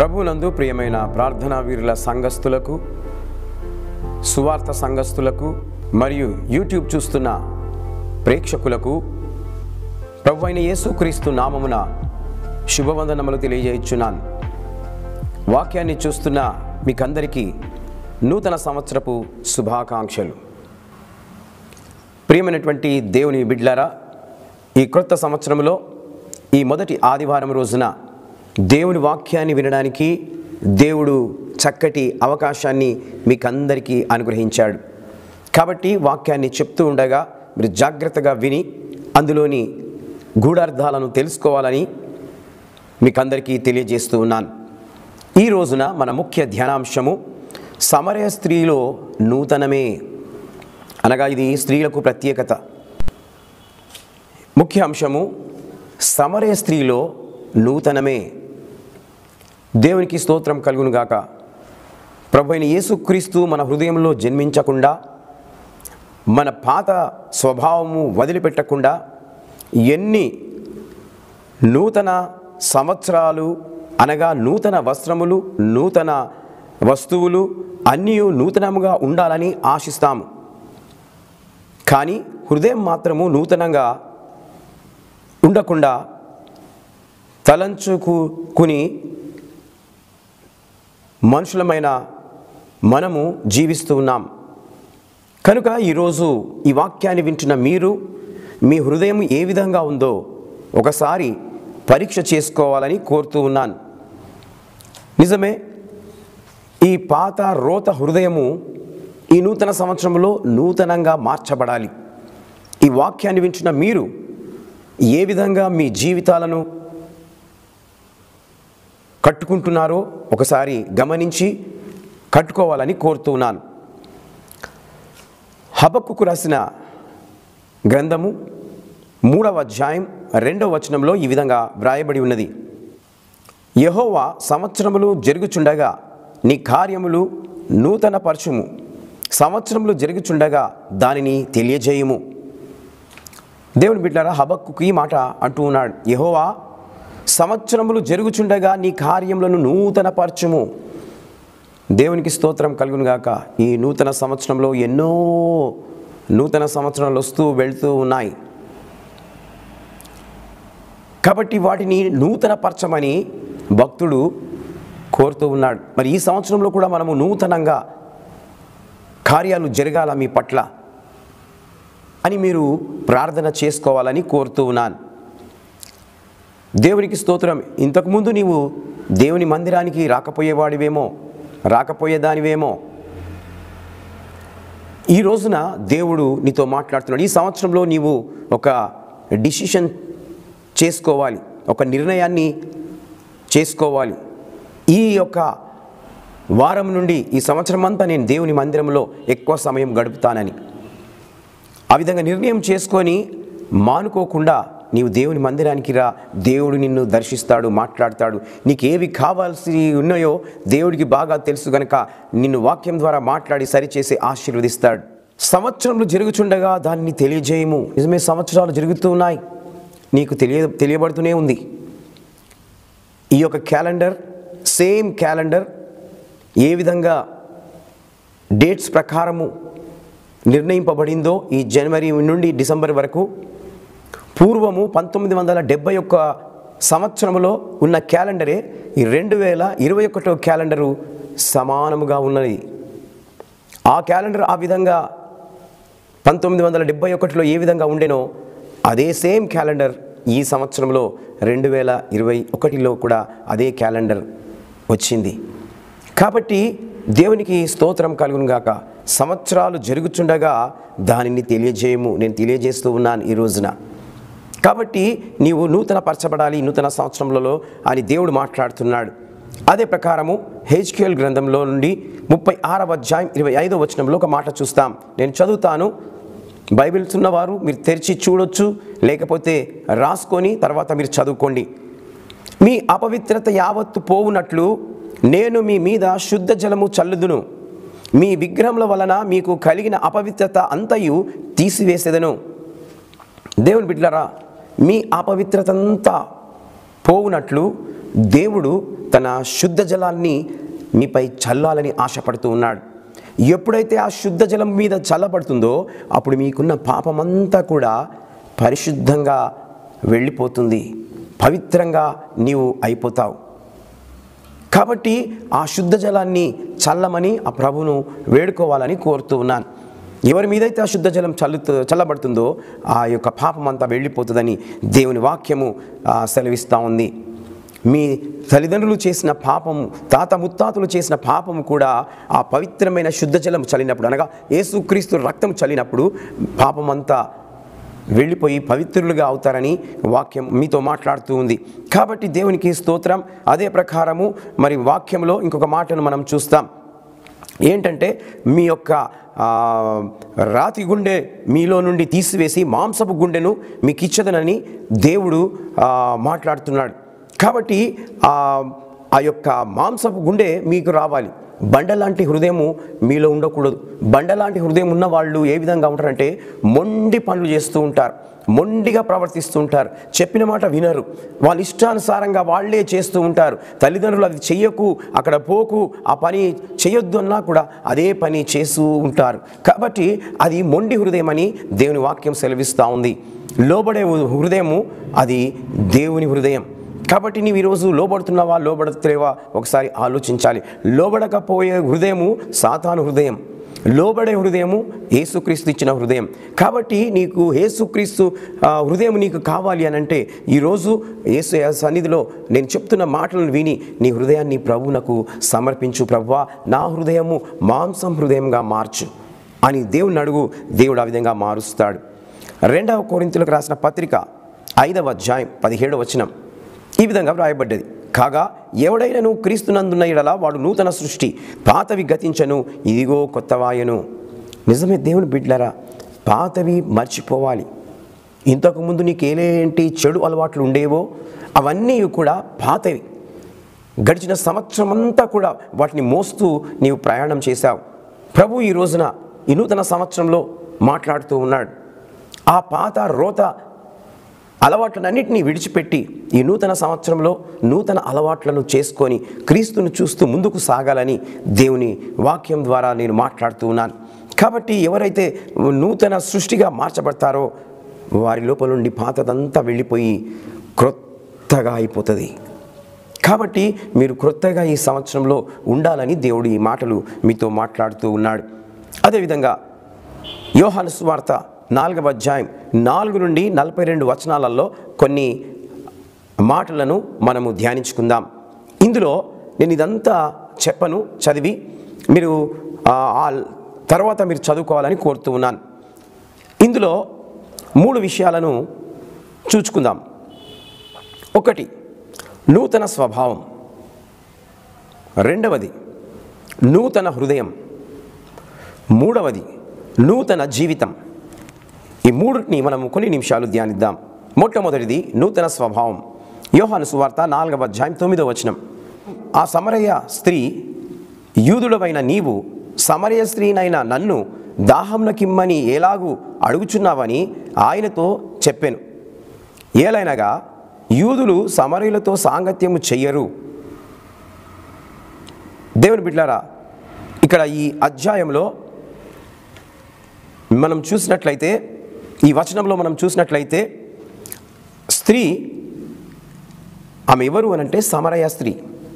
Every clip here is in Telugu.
ప్రభునందు ప్రియమైన ప్రార్థనా వీరుల సంఘస్థులకు సువార్త సంఘస్థులకు మరియు యూట్యూబ్ చూస్తున్న ప్రేక్షకులకు ప్రభు అయిన యేసుక్రీస్తు నామమున శుభవందనములు తెలియజేయుచున్నాను వాక్యాన్ని చూస్తున్న మీకందరికీ నూతన సంవత్సరపు శుభాకాంక్షలు ప్రియమైనటువంటి దేవుని బిడ్లారా ఈ క్రొత్త సంవత్సరంలో ఈ మొదటి ఆదివారం రోజున దేవుని వాక్యాన్ని వినడానికి దేవుడు చక్కటి అవకాశాన్ని మీకందరికీ అనుగ్రహించాడు కాబట్టి వాక్యాన్ని చెప్తూ ఉండగా మీరు జాగ్రత్తగా విని అందులోని గూఢార్థాలను తెలుసుకోవాలని మీకందరికీ తెలియజేస్తూ ఉన్నాను ఈ రోజున మన ముఖ్య ధ్యానాంశము సమరయ స్త్రీలో నూతనమే అనగా ఇది స్త్రీలకు ప్రత్యేకత ముఖ్య అంశము సమరయ స్త్రీలో నూతనమే దేవునికి స్తోత్రం కలుగునుగాక ప్రభు అయిన యేసుక్రీస్తు మన హృదయంలో జన్మించకుండా మన పాత స్వభావము వదిలిపెట్టకుండా ఎన్ని నూతన సంవత్సరాలు అనగా నూతన వస్త్రములు నూతన వస్తువులు అన్నీ నూతనముగా ఉండాలని ఆశిస్తాము కానీ హృదయం మాత్రము నూతనంగా ఉండకుండా తలంచుకుని మనుషులమైన మనము జీవిస్తూ ఉన్నాం కనుక ఈరోజు ఈ వాక్యాన్ని వింటున్న మీరు మీ హృదయం ఏ విధంగా ఉందో ఒకసారి పరీక్ష చేసుకోవాలని కోరుతూ ఉన్నాను నిజమే ఈ పాత రోత హృదయము ఈ నూతన సంవత్సరంలో నూతనంగా మార్చబడాలి ఈ వాక్యాన్ని వింటున్న మీరు ఏ విధంగా మీ జీవితాలను కట్టుకుంటున్నారో ఒకసారి గమనించి కట్టుకోవాలని కోరుతున్నాను హబక్కుకు రాసిన గ్రంథము మూడవ అధ్యాయం రెండవ వచనంలో ఈ విధంగా వ్రాయబడి ఉన్నది యహోవా సంవత్సరములు జరుగుచుండగా నీ కార్యములు నూతన పరచుము సంవత్సరములు జరుగుచుండగా దానిని తెలియజేయము దేవుని బిడ్డారా హబక్కుకు ఈ మాట అంటూ ఉన్నాడు యహోవా సంవత్సరములు జరుగుచుండగా నీ కార్యములను నూతన పరచుము దేవునికి స్తోత్రం కలుగునుగాక ఈ నూతన సంవత్సరంలో ఎన్నో నూతన సంవత్సరాలు వస్తూ వెళ్తూ ఉన్నాయి కాబట్టి వాటిని నూతన పరచమని భక్తుడు కోరుతూ ఉన్నాడు మరి ఈ సంవత్సరంలో కూడా మనము నూతనంగా కార్యాలు జరగాల మీ పట్ల అని మీరు ప్రార్థన చేసుకోవాలని కోరుతూ ఉన్నాను దేవునికి స్తోత్రం ఇంతకుముందు నీవు దేవుని మందిరానికి రాకపోయేవాడివేమో రాకపోయేదానివేమో ఈ రోజున దేవుడు నీతో మాట్లాడుతున్నాడు ఈ సంవత్సరంలో నీవు ఒక డిసిషన్ చేసుకోవాలి ఒక నిర్ణయాన్ని చేసుకోవాలి ఈ యొక్క వారం నుండి ఈ సంవత్సరం అంతా నేను దేవుని మందిరంలో ఎక్కువ సమయం గడుపుతానని ఆ విధంగా నిర్ణయం చేసుకొని మానుకోకుండా నీవు దేవుని మందిరానికి రా దేవుడు నిన్ను దర్శిస్తాడు మాట్లాడతాడు నీకు ఏవి కావాల్సి ఉన్నాయో దేవుడికి బాగా తెలుసు గనక నిన్ను వాక్యం ద్వారా మాట్లాడి సరిచేసి ఆశీర్వదిస్తాడు సంవత్సరంలో జరుగుచుండగా దాన్ని తెలియజేయము నిజమే సంవత్సరాలు జరుగుతూ ఉన్నాయి నీకు తెలియ తెలియబడుతూనే ఉంది ఈ యొక్క క్యాలెండర్ సేమ్ క్యాలెండర్ ఏ విధంగా డేట్స్ ప్రకారము నిర్ణయింపబడిందో ఈ జనవరి నుండి డిసెంబర్ వరకు పూర్వము పంతొమ్మిది వందల డెబ్బై ఒక్క సంవత్సరంలో ఉన్న క్యాలెండరే ఈ రెండు వేల ఇరవై ఒకటో క్యాలెండరు సమానముగా ఉన్నది ఆ క్యాలెండర్ ఆ విధంగా పంతొమ్మిది వందల డెబ్బై ఒకటిలో ఏ విధంగా ఉండేనో అదే సేమ్ క్యాలెండర్ ఈ సంవత్సరంలో రెండు వేల ఇరవై ఒకటిలో కూడా అదే క్యాలెండర్ వచ్చింది కాబట్టి దేవునికి స్తోత్రం కలుగును గాక సంవత్సరాలు జరుగుచుండగా దానిని తెలియజేయము నేను తెలియజేస్తూ ఉన్నాను ఈ రోజున కాబట్టి నీవు నూతన పరచబడాలి నూతన సంవత్సరంలో అని దేవుడు మాట్లాడుతున్నాడు అదే ప్రకారము హెచ్క్యూఎల్ గ్రంథంలో నుండి ముప్పై ఆరవ అధ్యాయం ఇరవై ఐదో వచనంలో ఒక మాట చూస్తాం నేను చదువుతాను బైబిల్స్ ఉన్నవారు మీరు తెరిచి చూడొచ్చు లేకపోతే రాసుకొని తర్వాత మీరు చదువుకోండి మీ అపవిత్రత యావత్తు పోవునట్లు నేను మీ మీద శుద్ధ జలము చల్లుదును మీ విగ్రహముల వలన మీకు కలిగిన అపవిత్రత అంతయు తీసివేసేదను దేవుని బిడ్డలారా మీ అపవిత్రత అంతా పోవునట్లు దేవుడు తన శుద్ధ జలాన్ని మీపై చల్లాలని ఆశపడుతూ ఉన్నాడు ఎప్పుడైతే ఆ శుద్ధ జలం మీద చల్లబడుతుందో అప్పుడు మీకున్న పాపమంతా కూడా పరిశుద్ధంగా వెళ్ళిపోతుంది పవిత్రంగా నీవు అయిపోతావు కాబట్టి ఆ శుద్ధ జలాన్ని చల్లమని ఆ ప్రభును వేడుకోవాలని కోరుతూ ఉన్నాను ఎవరి మీదైతే ఆ శుద్ధ జలం చల్లుతూ చల్లబడుతుందో ఆ యొక్క పాపం అంతా వెళ్ళిపోతుందని దేవుని వాక్యము ఆ, సెలవిస్తూ ఉంది మీ తల్లిదండ్రులు చేసిన పాపము తాత ముత్తాతలు చేసిన పాపము కూడా ఆ పవిత్రమైన శుద్ధ జలం చల్లినప్పుడు అనగా యేసుక్రీస్తు రక్తం చల్లినప్పుడు పాపమంతా వెళ్ళిపోయి పవిత్రులుగా అవుతారని వాక్యం మీతో మాట్లాడుతూ ఉంది కాబట్టి దేవునికి స్తోత్రం అదే ప్రకారము మరి వాక్యంలో ఇంకొక మాటను మనం చూస్తాం ఏంటంటే మీ యొక్క ఆ, రాతి గుండె మీలో నుండి తీసివేసి మాంసపు గుండెను మీకు ఇచ్చదనని దేవుడు ఆ, మాట్లాడుతున్నాడు కాబట్టి ఆ ఆ యొక్క మాంసపు గుండె మీకు రావాలి బండలాంటి హృదయము మీలో ఉండకూడదు బండలాంటి హృదయం ఉన్న వాళ్ళు ఏ విధంగా ఉంటారంటే మొండి పనులు చేస్తూ ఉంటారు మొండిగా ప్రవర్తిస్తూ ఉంటారు చెప్పిన మాట వినరు వాళ్ళ ఇష్టానుసారంగా వాళ్ళే చేస్తూ ఉంటారు తల్లిదండ్రులు అది చెయ్యకు అక్కడ పోకు ఆ పని చేయొద్దు అన్నా కూడా అదే పని చేస్తూ ఉంటారు కాబట్టి అది మొండి హృదయం అని దేవుని వాక్యం సెలవిస్తూ ఉంది లోబడే హృదయము అది దేవుని హృదయం కాబట్టి నీవు ఈరోజు లోబడుతున్నావా లోబడతలేవా ఒకసారి ఆలోచించాలి లోబడకపోయే హృదయము సాతాను హృదయం లోబడే హృదయము యేసుక్రీస్తు ఇచ్చిన హృదయం కాబట్టి నీకు యేసుక్రీస్తు ఆ, హృదయం నీకు కావాలి అని అంటే ఈరోజు యేసు సన్నిధిలో నేను చెప్తున్న మాటలను విని నీ హృదయాన్ని ప్రభువునకు సమర్పించు ప్రభువా నా హృదయము మాంసం హృదయంగా మార్చు అని దేవుని అడుగు దేవుడు ఆ విధంగా మారుస్తాడు రెండవ కోరింతలకు రాసిన పత్రిక ఐదవ అధ్యాయం పదిహేడవ వచనం ఈ విధంగా వ్రాయబడ్డది కాగా ఎవడైనను క్రీస్తునందున్న ఎడల వాడు నూతన సృష్టి పాతవి గతించను ఇదిగో కొత్తవాయను నిజమే దేవుని బిడ్డలరా పాతవి మర్చిపోవాలి ఇంతకుముందు నీకు ఏలేంటి చెడు అలవాట్లు ఉండేవో అవన్నీ కూడా పాతవి గడిచిన సంవత్సరం అంతా కూడా వాటిని మోస్తూ నీవు ప్రయాణం చేశావు ప్రభు ఈ రోజున ఈ నూతన సంవత్సరంలో మాట్లాడుతూ ఉన్నాడు ఆ పాత రోత అలవాట్లన్నింటినీ విడిచిపెట్టి ఈ నూతన సంవత్సరంలో నూతన అలవాట్లను చేసుకొని క్రీస్తును చూస్తూ ముందుకు సాగాలని దేవుని వాక్యం ద్వారా నేను మాట్లాడుతూ ఉన్నాను కాబట్టి ఎవరైతే నూతన సృష్టిగా మార్చబడతారో వారి లోపల నుండి పాతదంతా వెళ్ళిపోయి క్రొత్తగా అయిపోతుంది కాబట్టి మీరు క్రొత్తగా ఈ సంవత్సరంలో ఉండాలని దేవుడు ఈ మాటలు మీతో మాట్లాడుతూ ఉన్నాడు అదేవిధంగా యోహాను సువార్త నాలుగవ అధ్యాయం నాలుగు నుండి నలభై రెండు వచనాలలో కొన్ని మాటలను మనము ధ్యానించుకుందాం ఇందులో నేను ఇదంతా చెప్పను చదివి మీరు ఆ ఆ తర్వాత మీరు చదువుకోవాలని కోరుతూ ఉన్నాను ఇందులో మూడు విషయాలను చూచుకుందాం ఒకటి నూతన స్వభావం రెండవది నూతన హృదయం మూడవది నూతన జీవితం ఈ మూడుని మనము కొన్ని నిమిషాలు ధ్యానిద్దాం మొట్టమొదటిది నూతన స్వభావం యోహాను సువార్త నాలుగవ అధ్యాయం తొమ్మిదవ వచనం ఆ సమరయ స్త్రీ యూదుడవైన నీవు సమరయ స్త్రీనైన నన్ను దాహంనకిమ్మని ఎలాగూ అడుగుచున్నావని ఆయనతో చెప్పాను ఏలైనగా యూదులు సమరయులతో సాంగత్యము చెయ్యరు దేవుని బిడ్లారా ఇక్కడ ఈ అధ్యాయంలో మనం చూసినట్లయితే ఈ వచనంలో మనం చూసినట్లయితే స్త్రీ ఆమె ఎవరు అనంటే సమరయ స్త్రీ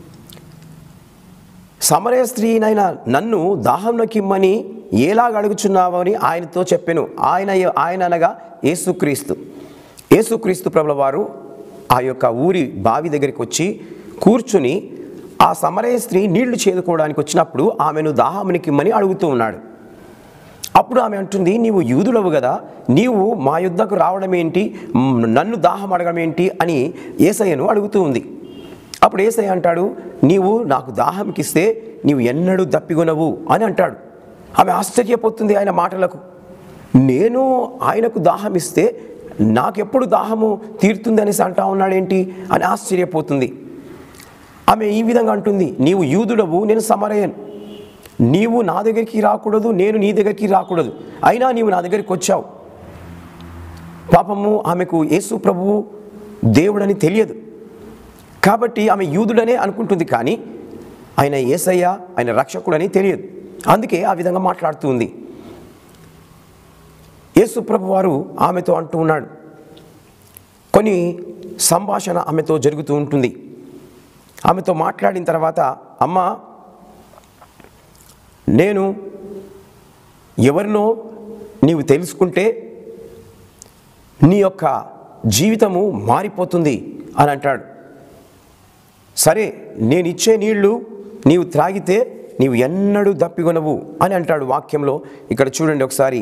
సమరయ స్త్రీనైన నన్ను దాహంలోకిమ్మని ఏలాగ అడుగుచున్నావు అని ఆయనతో చెప్పాను ఆయన ఆయన అనగా యేసుక్రీస్తు యేసుక్రీస్తు ప్రభుల వారు ఆ యొక్క ఊరి బావి దగ్గరికి వచ్చి కూర్చుని ఆ సమరయ స్త్రీ నీళ్లు చేదుకోవడానికి వచ్చినప్పుడు ఆమెను దాహమునికిమ్మని అడుగుతూ ఉన్నాడు అప్పుడు ఆమె అంటుంది నీవు యూదులవు కదా నీవు మా యుద్ధకు రావడం ఏంటి మ్, నన్ను దాహం అడగడం ఏంటి అని ఏసయ్యను అడుగుతూ ఉంది అప్పుడు ఏసయ్య అంటాడు నీవు నాకు దాహంకిస్తే నీవు ఎన్నడూ దప్పిగొనవు అని అంటాడు ఆమె ఆశ్చర్యపోతుంది ఆయన మాటలకు నేను ఆయనకు దాహం ఇస్తే నాకెప్పుడు దాహము తీరుతుంది అనేసి అంటా ఉన్నాడేంటి అని ఆశ్చర్యపోతుంది ఆమె ఈ విధంగా అంటుంది నీవు యూదుడవు నేను సమరయను నీవు నా దగ్గరికి రాకూడదు నేను నీ దగ్గరికి రాకూడదు అయినా నీవు నా దగ్గరికి వచ్చావు పాపము ఆమెకు యేసు ప్రభువు దేవుడని తెలియదు కాబట్టి ఆమె యూదుడనే అనుకుంటుంది కానీ ఆయన ఏసయ్య ఆయన రక్షకుడని తెలియదు అందుకే ఆ విధంగా మాట్లాడుతూ ఉంది యేసు ప్రభు వారు ఆమెతో అంటూ ఉన్నాడు కొన్ని సంభాషణ ఆమెతో జరుగుతూ ఉంటుంది ఆమెతో మాట్లాడిన తర్వాత అమ్మ నేను ఎవరినో నీవు తెలుసుకుంటే నీ యొక్క జీవితము మారిపోతుంది అని అంటాడు సరే నేను ఇచ్చే నీళ్లు నీవు త్రాగితే నీవు ఎన్నడూ దప్పికొనవు అని అంటాడు వాక్యంలో ఇక్కడ చూడండి ఒకసారి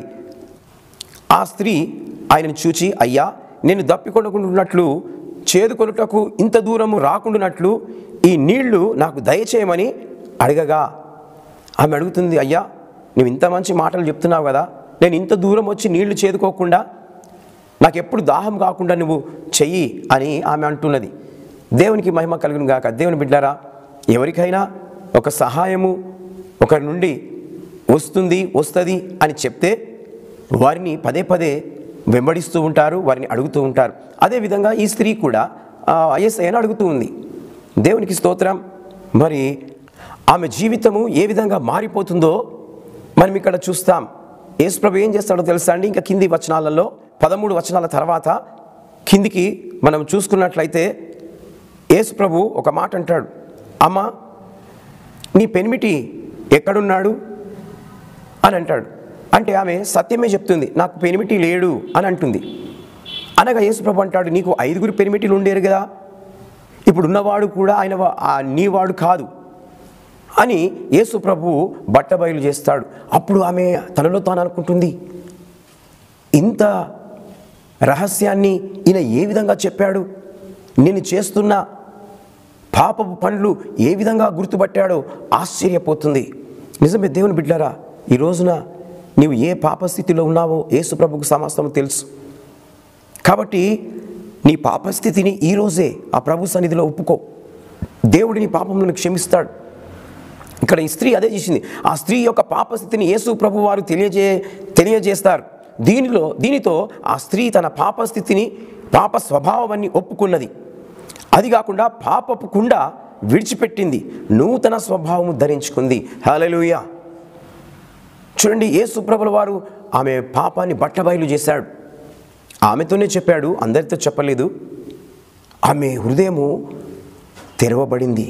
ఆ స్త్రీ ఆయనను చూచి అయ్యా నేను దప్పికొనకుండాన్నట్లు చేదుకొనుటకు ఇంత దూరము రాకుండానట్లు ఈ నీళ్లు నాకు దయచేయమని అడగగా ఆమె అడుగుతుంది అయ్యా నువ్వు ఇంత మంచి మాటలు చెప్తున్నావు కదా నేను ఇంత దూరం వచ్చి నీళ్లు చేదుకోకుండా నాకు ఎప్పుడు దాహం కాకుండా నువ్వు చెయ్యి అని ఆమె అంటున్నది దేవునికి మహిమ కలుగును గాక దేవుని బిడ్డారా ఎవరికైనా ఒక సహాయము ఒకరి నుండి వస్తుంది వస్తుంది అని చెప్తే వారిని పదే పదే వెంబడిస్తూ ఉంటారు వారిని అడుగుతూ ఉంటారు అదేవిధంగా ఈ స్త్రీ కూడా ఐఎస్ఐని అడుగుతూ ఉంది దేవునికి స్తోత్రం మరి ఆమె జీవితము ఏ విధంగా మారిపోతుందో మనం ఇక్కడ చూస్తాం యేసుప్రభు ఏం చేస్తాడో తెలుసా అండి ఇంకా కింది వచనాలలో పదమూడు వచనాల తర్వాత కిందికి మనం చూసుకున్నట్లయితే యేసుప్రభు ఒక మాట అంటాడు అమ్మ నీ పెనిమిటి ఎక్కడున్నాడు అని అంటాడు అంటే ఆమె సత్యమే చెప్తుంది నాకు పెనిమిటి లేడు అని అంటుంది అనగా యేసుప్రభు అంటాడు నీకు ఐదుగురు పెనిమిటిలు ఉండేరు కదా ఇప్పుడు ఉన్నవాడు కూడా ఆయన వా- ఆ నీవాడు కాదు అని యేసు ప్రభు బట్టబయలు చేస్తాడు అప్పుడు ఆమె తనలో తాను అనుకుంటుంది ఇంత రహస్యాన్ని ఈయన ఏ విధంగా చెప్పాడు నేను చేస్తున్న పాపపు పనులు ఏ విధంగా గుర్తుపట్టాడో ఆశ్చర్యపోతుంది నిజమే దేవుని బిడ్డారా ఈ రోజున నీవు ఏ పాపస్థితిలో ఉన్నావో యేసు ప్రభుకు సమస్తం తెలుసు కాబట్టి నీ పాపస్థితిని ఈరోజే ఆ ప్రభు సన్నిధిలో ఒప్పుకో దేవుడు నీ పాపములను క్షమిస్తాడు ఇక్కడ ఈ స్త్రీ అదే చేసింది ఆ స్త్రీ యొక్క పాపస్థితిని యేసు ప్రభు వారు తెలియజే తెలియజేస్తారు దీనిలో దీనితో ఆ స్త్రీ తన పాపస్థితిని పాప స్వభావాన్ని ఒప్పుకున్నది అది కాకుండా పాపపు కుండ విడిచిపెట్టింది నూతన స్వభావము ధరించుకుంది హల్లెలూయా చూడండి యేసు ప్రభుల వారు ఆమె పాపాన్ని బట్టబయలు చేశాడు ఆమెతోనే చెప్పాడు అందరితో చెప్పలేదు ఆమె హృదయము తెరవబడింది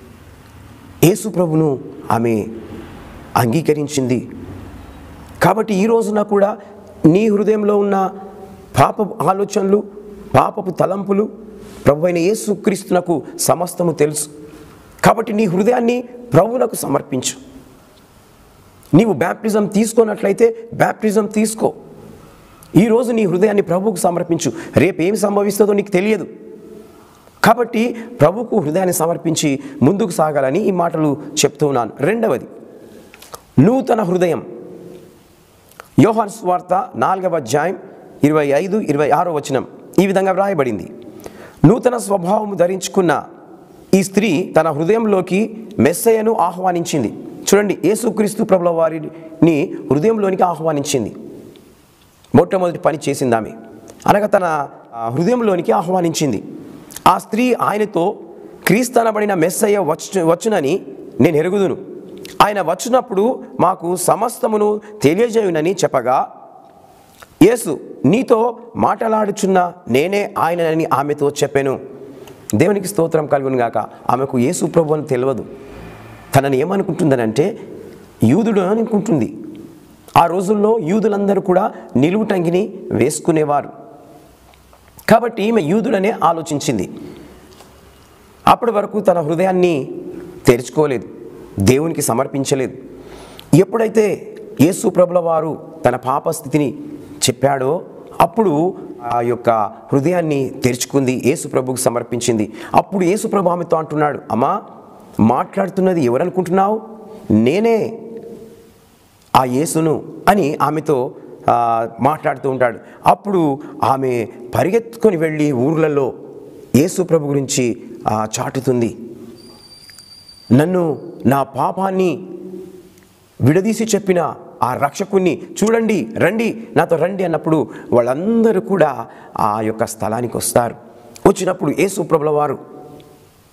యేసు ప్రభును ఆమె అంగీకరించింది కాబట్టి ఈ రోజున కూడా నీ హృదయంలో ఉన్న పాపపు ఆలోచనలు పాపపు తలంపులు ప్రభు అయిన యేసు క్రీస్తునకు సమస్తము తెలుసు కాబట్టి నీ హృదయాన్ని ప్రభువునకు సమర్పించు నీవు బ్యాప్టిజం తీసుకున్నట్లయితే బ్యాప్టిజం తీసుకో ఈరోజు నీ హృదయాన్ని ప్రభువుకు సమర్పించు రేపు ఏమి సంభవిస్తుందో నీకు తెలియదు కాబట్టి ప్రభుకు హృదయాన్ని సమర్పించి ముందుకు సాగాలని ఈ మాటలు చెప్తూ ఉన్నాను రెండవది నూతన హృదయం యోహాన్ స్వార్త నాలుగవ అధ్యాయం ఇరవై ఐదు ఇరవై ఆరో వచనం ఈ విధంగా వ్రాయబడింది నూతన స్వభావము ధరించుకున్న ఈ స్త్రీ తన హృదయంలోకి మెస్సయ్యను ఆహ్వానించింది చూడండి యేసుక్రీస్తు ప్రభుల వారిని హృదయంలోనికి ఆహ్వానించింది మొట్టమొదటి పని చేసింది ఆమె అనగా తన ఆ, హృదయంలోనికి ఆహ్వానించింది ఆ స్త్రీ ఆయనతో క్రీస్తనబడిన మెస్సయ్య వచ్చు వచ్చునని నేను ఎరుగుదును ఆయన వచ్చినప్పుడు మాకు సమస్తమును తెలియజేయునని చెప్పగా యేసు నీతో మాటలాడుచున్న నేనే ఆయనని ఆమెతో చెప్పాను దేవునికి స్తోత్రం కలుగును గాక ఆమెకు యేసు ప్రభు అని తెలియదు తనని ఏమనుకుంటుందనంటే యూదుడు అని అనుకుంటుంది ఆ రోజుల్లో యూదులందరూ కూడా నిలువుటంగిని వేసుకునేవారు కాబట్టి ఈమె యూదుడనే ఆలోచించింది అప్పటి వరకు తన హృదయాన్ని తెరుచుకోలేదు దేవునికి సమర్పించలేదు ఎప్పుడైతే యేసు ప్రభుల వారు తన పాపస్థితిని చెప్పాడో అప్పుడు ఆ యొక్క హృదయాన్ని తెరుచుకుంది యేసు ప్రభుకు సమర్పించింది అప్పుడు యేసు ప్రభు ఆమెతో అంటున్నాడు అమ్మా మాట్లాడుతున్నది ఎవరనుకుంటున్నావు నేనే ఆ యేసును అని ఆమెతో ఆ, మాట్లాడుతూ ఉంటాడు అప్పుడు ఆమె పరిగెత్తుకొని వెళ్ళి ఊర్లలో యేసు ప్రభు గురించి ఆ, చాటుతుంది నన్ను నా పాపాన్ని విడదీసి చెప్పిన ఆ రక్షకుణ్ణి చూడండి రండి నాతో రండి అన్నప్పుడు వాళ్ళందరూ కూడా ఆ యొక్క స్థలానికి వస్తారు వచ్చినప్పుడు యేసు ప్రభుల వారు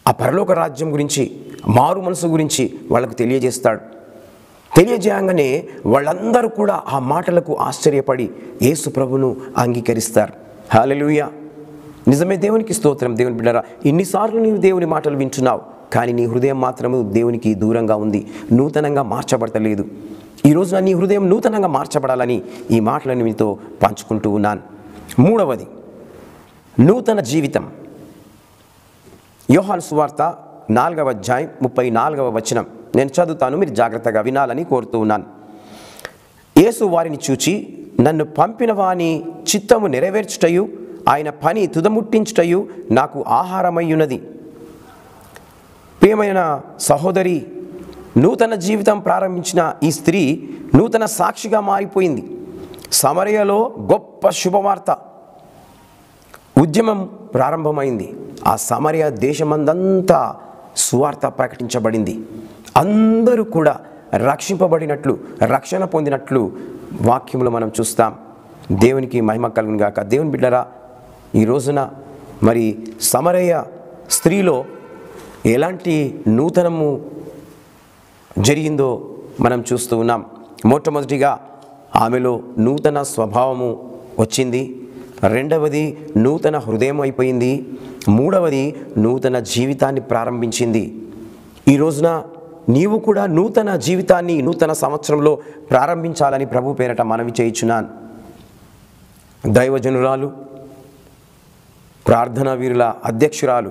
ఆ పరలోక రాజ్యం గురించి మారు మనసు గురించి వాళ్ళకు తెలియజేస్తాడు తెలియజేయంగానే వాళ్ళందరూ కూడా ఆ మాటలకు ఆశ్చర్యపడి యేసు ప్రభును అంగీకరిస్తారు హాలెలుయా నిజమే దేవునికి స్తోత్రం దేవుని బిడ్డరా ఇన్నిసార్లు నీవు దేవుని మాటలు వింటున్నావు కానీ నీ హృదయం మాత్రము దేవునికి దూరంగా ఉంది నూతనంగా మార్చబడతలేదు ఈ రోజున నీ హృదయం నూతనంగా మార్చబడాలని ఈ మాటలను మీతో పంచుకుంటూ ఉన్నాను మూడవది నూతన జీవితం యోహాన్ సువార్త నాలుగవ అధ్యాయం ముప్పై నాలుగవ వచనం నేను చదువుతాను మీరు జాగ్రత్తగా వినాలని కోరుతూ ఉన్నాను యేసు వారిని చూచి నన్ను పంపిన వాని చిత్తము నెరవేర్చుటయు ఆయన పని తుదముట్టించుటయు నాకు ఆహారమయ్యున్నది ప్రియమైన సహోదరి నూతన జీవితం ప్రారంభించిన ఈ స్త్రీ నూతన సాక్షిగా మారిపోయింది సమరయలో గొప్ప శుభవార్త ఉద్యమం ప్రారంభమైంది ఆ సమరయ దేశమందంతా సువార్త ప్రకటించబడింది అందరూ కూడా రక్షింపబడినట్లు రక్షణ పొందినట్లు వాక్యములు మనం చూస్తాం దేవునికి మహిమ కలుగును గాక దేవుని బిడ్డరా ఈ రోజున మరి సమరయ్య స్త్రీలో ఎలాంటి నూతనము జరిగిందో మనం చూస్తూ ఉన్నాం మొట్టమొదటిగా ఆమెలో నూతన స్వభావము వచ్చింది రెండవది నూతన హృదయం అయిపోయింది మూడవది నూతన జీవితాన్ని ప్రారంభించింది ఈ రోజున నీవు కూడా నూతన జీవితాన్ని నూతన సంవత్సరంలో ప్రారంభించాలని ప్రభు పేరట మనవి చేయించున్నాను దైవజనురాలు ప్రార్థనా వీరుల అధ్యక్షురాలు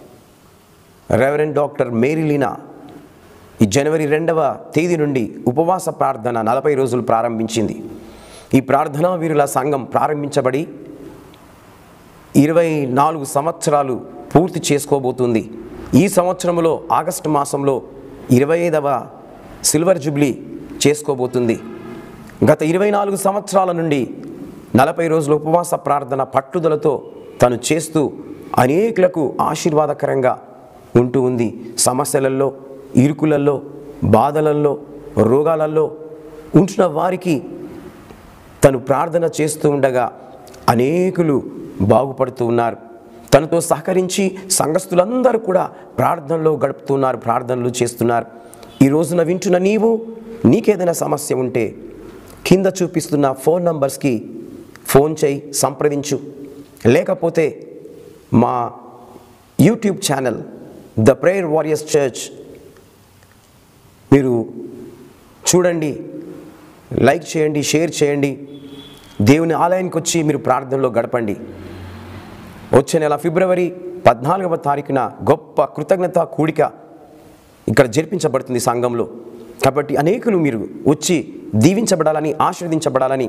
రెవరెండ్ డాక్టర్ మేరీలీనా ఈ జనవరి రెండవ తేదీ నుండి ఉపవాస ప్రార్థన నలభై రోజులు ప్రారంభించింది ఈ ప్రార్థనా వీరుల సంఘం ప్రారంభించబడి ఇరవై నాలుగు సంవత్సరాలు పూర్తి చేసుకోబోతుంది ఈ సంవత్సరంలో ఆగస్టు మాసంలో ఇరవై ఐదవ సిల్వర్ జూబ్లీ చేసుకోబోతుంది గత ఇరవై నాలుగు సంవత్సరాల నుండి నలభై రోజుల ఉపవాస ప్రార్థన పట్టుదలతో తను చేస్తూ అనేకులకు ఆశీర్వాదకరంగా ఉంటూ ఉంది సమస్యలలో ఇరుకులలో బాధలలో రోగాలలో ఉంటున్న వారికి తను ప్రార్థన చేస్తూ ఉండగా అనేకులు బాగుపడుతూ ఉన్నారు తనతో సహకరించి సంఘస్థులందరూ కూడా ప్రార్థనలో గడుపుతున్నారు ప్రార్థనలు చేస్తున్నారు ఈ రోజున వింటున్న నీవు నీకేదైనా సమస్య ఉంటే కింద చూపిస్తున్న ఫోన్ నంబర్స్కి ఫోన్ చేయి సంప్రదించు లేకపోతే మా YouTube channel the prayer warriors church మీరు చూడండి లైక్ చేయండి షేర్ చేయండి దేవుని ఆలయానికి వచ్చి మీరు ప్రార్థనలో గడపండి వచ్చే నెల ఫిబ్రవరి పద్నాలుగవ తారీఖున గొప్ప కృతజ్ఞత కూడిక ఇక్కడ జరిపించబడుతుంది సంఘంలో కాబట్టి అనేకులు మీరు వచ్చి దీవించబడాలని ఆశీర్వదించబడాలని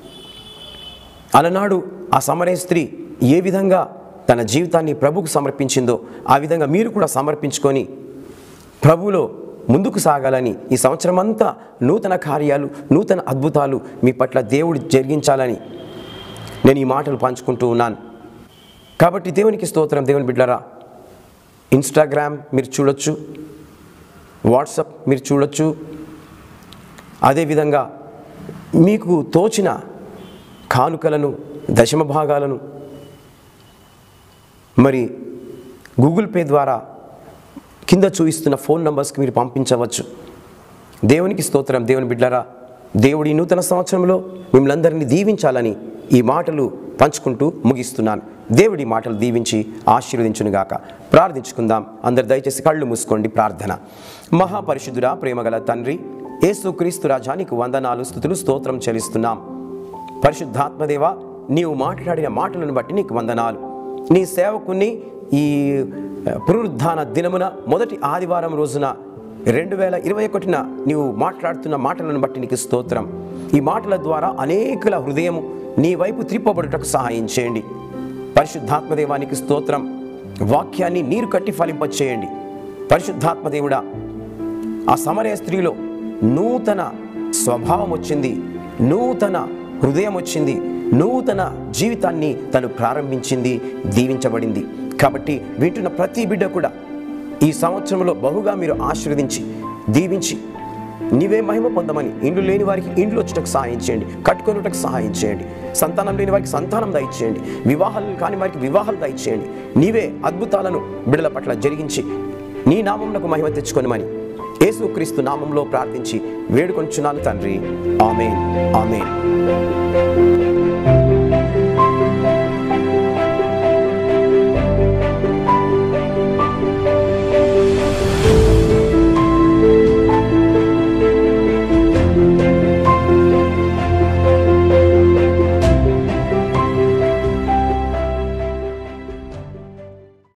అలనాడు ఆ సమరయ స్త్రీ ఏ విధంగా తన జీవితాన్ని ప్రభుకు సమర్పించిందో ఆ విధంగా మీరు కూడా సమర్పించుకొని ప్రభువులో ముందుకు సాగాలని ఈ సంవత్సరం అంతా నూతన కార్యాలు నూతన అద్భుతాలు మీ పట్ల దేవుడు జరిగించాలని నేను ఈ మాటలు పంచుకుంటూ ఉన్నాను కాబట్టి దేవునికి స్తోత్రం దేవుని బిడ్డరా ఇన్స్టాగ్రామ్ మీరు చూడొచ్చు వాట్సప్ మీరు చూడొచ్చు అదేవిధంగా మీకు తోచిన కానుకలను దశమ భాగాలను మరి గూగుల్ పే ద్వారా కింద చూపిస్తున్న ఫోన్ నంబర్స్కి మీరు పంపించవచ్చు దేవునికి స్తోత్రం దేవుని బిడ్డరా దేవుడి నూతన సంవత్సరంలో మిమ్మల్ని అందరినీ దీవించాలని ఈ మాటలు పంచుకుంటూ ముగిస్తున్నాను దేవుడి మాటలు దీవించి ఆశీర్వదించునుగాక ప్రార్థించుకుందాం అందరు దయచేసి కళ్ళు మూసుకోండి ప్రార్థన మహాపరిశుద్ధుడా ప్రేమగల తండ్రి యేసుక్రీస్తు రాజానికి వందనాలు స్థుతులు స్తోత్రం చెల్లిస్తున్నాం పరిశుద్ధాత్మదేవ నీవు మాట్లాడిన మాటలను బట్టి నీకు వందనాలు నీ సేవకుని ఈ పునరుద్ధాన దినమున మొదటి ఆదివారం రోజున రెండు వేల ఇరవై ఒకటిన నీవు మాట్లాడుతున్న మాటలను బట్టి నీకు స్తోత్రం ఈ మాటల ద్వారా అనేకుల హృదయము నీ వైపు త్రిప్పబడుటకు సహాయం చేయండి పరిశుద్ధాత్మదేవానికి స్తోత్రం వాక్యాన్ని నీరు కట్టి ఫలింపచేయండి పరిశుద్ధాత్మదేవుడా ఆ సమరయ స్త్రీలో నూతన స్వభావం వచ్చింది నూతన హృదయం వచ్చింది నూతన జీవితాన్ని తను ప్రారంభించింది దీవించబడింది కాబట్టి వింటున్న ప్రతి బిడ్డ కూడా ఈ సంవత్సరంలో బహుగా మీరు ఆశీర్వదించి దీవించి నీవే మహిమ పొందమని ఇండ్లు లేని వారికి ఇండ్లు వచ్చుటకు సహాయం చేయండి కట్టుకొనుటకు సహాయం చేయండి సంతానం లేని వారికి సంతానం దయచేయండి వివాహాలు కాని వారికి వివాహాలు దయచేయండి నీవే అద్భుతాలను బిడల పట్ల జరిగించి నీ నామమునకు మహిమ తెచ్చుకొనమని యేసుక్రీస్తు నామంలో ప్రార్థించి వేడుకొంచున్నాను తండ్రి ఆమెన్ ఆమెన్